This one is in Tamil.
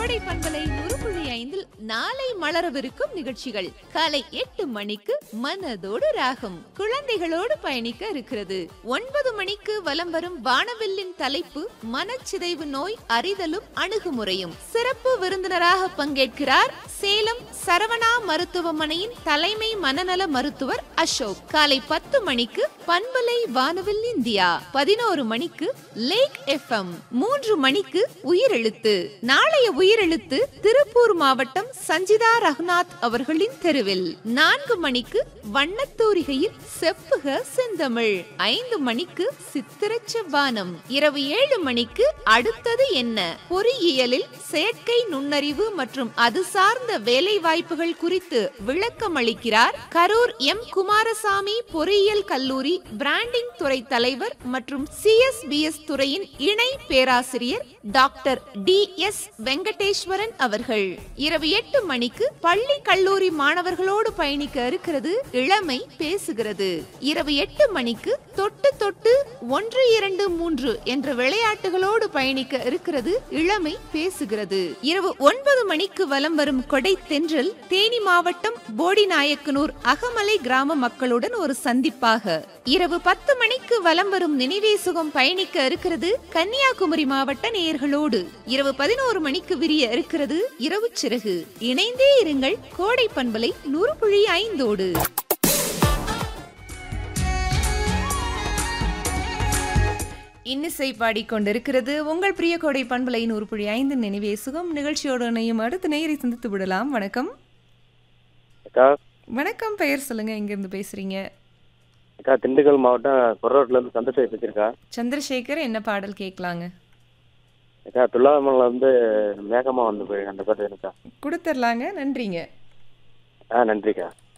கோடை பண்பலை நுறுப்புழி ஐந்தில் நாளை மலரவிருக்கும் நிகழ்ச்சிகள் காலை எட்டு மணிக்கு மனதோடு ராகம் குழந்தைகளோடு பயணிக்க இருக்கிறது ஒன்பது மணிக்கு வலம் வரும் வானவில்லின் தலைப்பு மனச்சிதைவு நோய் அறிதலும் அணுகுமுறையும் சிறப்பு விருந்தினராக பங்கேற்கிறார் சேலம் சரவணா மருத்துவமனையின் தலைமை மனநல மருத்துவர் அசோக் காலை பத்து மணிக்கு பண்பலை வானவில் இந்தியா பதினோரு மணிக்கு லேக் எஃப்எம் மூன்று மணிக்கு உயிரெழுத்து நாளைய உயிரெழுத்து திருப்பூர் மாவட்டம் சஞ்சிதா ரகுநாத் அவர்களின் தெருவில் நான்கு மணிக்கு வண்ணத்தூரிகையில் செப்புக செந்தமிழ் ஐந்து மணிக்கு சித்திரச்ச வானம் இரவு ஏழு மணிக்கு அடுத்தது என்ன பொறியியலில் செயற்கை நுண்ணறிவு மற்றும் அது சார்ந்த வேலை வாய்ப்புகள் குறித்து விளக்கம் அளிக்கிறார் கரூர் எம் குமாரசாமி பொறியியல் கல்லூரி பிராண்டிங் துறை தலைவர் மற்றும் சிஎஸ்பிஎஸ் துறையின் இணை பேராசிரியர் டாக்டர் டி எஸ் வெங்கடேஸ்வரன் அவர்கள் இரவு எட்டு மணிக்கு பள்ளி கல்லூரி மாணவர்களோடு பயணிக்க இருக்கிறது இளமை பேசுகிறது இரவு எட்டு மணிக்கு தொட்டு தொட்டு ஒன்று இரண்டு மூன்று என்ற விளையாட்டுகளோடு பயணிக்க இருக்கிறது இளமை பேசுகிறது இரவு ஒன்பது மணிக்கு வலம் வரும் கொடை தென்றல் தேனி மாவட்டம் போடிநாயக்கனூர் அகமலை கிராம மக்களுடன் ஒரு சந்திப்பாக இரவு பத்து மணிக்கு வலம் வரும் நினைவே சுகம் பயணிக்க இருக்கிறது கன்னியாகுமரி மாவட்ட நேயர்களோடு இரவு பதினோரு மணிக்கு விரிய இருக்கிறது இரவு சிறகு இணைந்தே இருங்கள் கோடை பண்பலை நூறு புள்ளி ஐந்தோடு இன்னிசை பாடிக்கொண்டிருக்கிறது உங்கள் பிரிய கோடை பண்பலை நூறு புள்ளி ஐந்து நினைவே சுகம் நிகழ்ச்சியோடு இணையும் அடுத்த நேயரை சந்தித்து விடலாம் வணக்கம் அக்கா வணக்கம் பெயர் சொல்லுங்க எங்கிருந்து பேசுறீங்க அக்கா திண்டுக்கல் மாவட்டம் கொரோட்ல இருந்து சந்திரசேகர் பேசியிருக்கா சந்திரசேகர் என்ன பாடல் கேட்கலாங்க அக்கா துல்லாமல்ல வந்து மேகமா வந்து போய் அந்த பாட்டு எனக்கா கொடுத்துர்லாங்க நன்றிங்க ஆ நன்றிக்கா